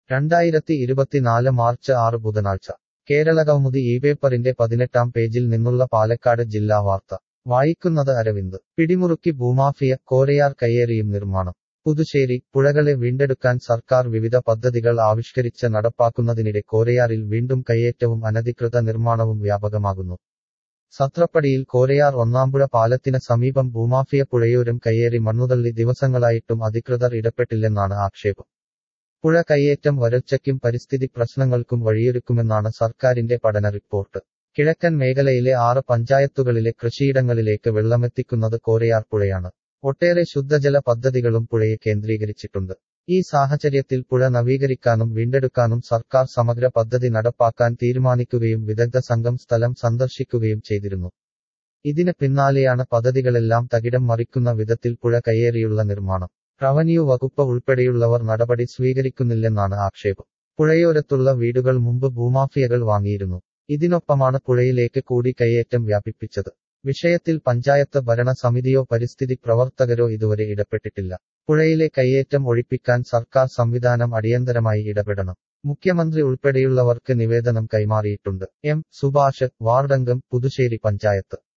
രണ്ടായിരത്തി ഇരുപത്തിനാല് മാർച്ച് ആറ് ബുധനാഴ്ച കേരളകൗമുദി ഈ പേപ്പറിന്റെ പതിനെട്ടാം പേജിൽ നിന്നുള്ള പാലക്കാട് ജില്ലാ വാർത്ത വായിക്കുന്നത് അരവിന്ദ് പിടിമുറുക്കി ഭൂമാഫിയ കോരയാർ കയ്യേറിയും നിർമ്മാണം പുതുശ്ശേരി പുഴകളെ വീണ്ടെടുക്കാൻ സർക്കാർ വിവിധ പദ്ധതികൾ ആവിഷ്കരിച്ച് നടപ്പാക്കുന്നതിനിടെ കോരയാറിൽ വീണ്ടും കയ്യേറ്റവും അനധികൃത നിർമ്മാണവും വ്യാപകമാകുന്നു സത്രപ്പടിയിൽ കോരയാർ ഒന്നാമ്പുഴ പാലത്തിന് സമീപം ഭൂമാഫിയ പുഴയോരം കയ്യേറി മണ്ണുതള്ളി ദിവസങ്ങളായിട്ടും അധികൃതർ ഇടപെട്ടില്ലെന്നാണ് ആക്ഷേപം പുഴ കയ്യേറ്റം വരൾച്ചയ്ക്കും പരിസ്ഥിതി പ്രശ്നങ്ങൾക്കും വഴിയൊരുക്കുമെന്നാണ് സർക്കാരിന്റെ പഠന റിപ്പോർട്ട് കിഴക്കൻ മേഖലയിലെ ആറ് പഞ്ചായത്തുകളിലെ കൃഷിയിടങ്ങളിലേക്ക് വെള്ളമെത്തിക്കുന്നത് കോരയാർ പുഴയാണ് ഒട്ടേറെ ശുദ്ധജല പദ്ധതികളും പുഴയെ കേന്ദ്രീകരിച്ചിട്ടുണ്ട് ഈ സാഹചര്യത്തിൽ പുഴ നവീകരിക്കാനും വീണ്ടെടുക്കാനും സർക്കാർ സമഗ്ര പദ്ധതി നടപ്പാക്കാൻ തീരുമാനിക്കുകയും വിദഗ്ധ സംഘം സ്ഥലം സന്ദർശിക്കുകയും ചെയ്തിരുന്നു ഇതിന് പിന്നാലെയാണ് പദ്ധതികളെല്ലാം തകിടം മറിക്കുന്ന വിധത്തിൽ പുഴ കയ്യേറിയുള്ള നിർമ്മാണം റവന്യൂ വകുപ്പ് ഉൾപ്പെടെയുള്ളവർ നടപടി സ്വീകരിക്കുന്നില്ലെന്നാണ് ആക്ഷേപം പുഴയോരത്തുള്ള വീടുകൾ മുമ്പ് ഭൂമാഫിയകൾ വാങ്ങിയിരുന്നു ഇതിനൊപ്പമാണ് പുഴയിലേക്ക് കൂടി കയ്യേറ്റം വ്യാപിപ്പിച്ചത് വിഷയത്തിൽ പഞ്ചായത്ത് ഭരണ സമിതിയോ പരിസ്ഥിതി പ്രവർത്തകരോ ഇതുവരെ ഇടപെട്ടിട്ടില്ല പുഴയിലെ കയ്യേറ്റം ഒഴിപ്പിക്കാൻ സർക്കാർ സംവിധാനം അടിയന്തരമായി ഇടപെടണം മുഖ്യമന്ത്രി ഉൾപ്പെടെയുള്ളവർക്ക് നിവേദനം കൈമാറിയിട്ടുണ്ട് എം സുഭാഷ് വാർഡംഗം പുതുശ്ശേരി പഞ്ചായത്ത്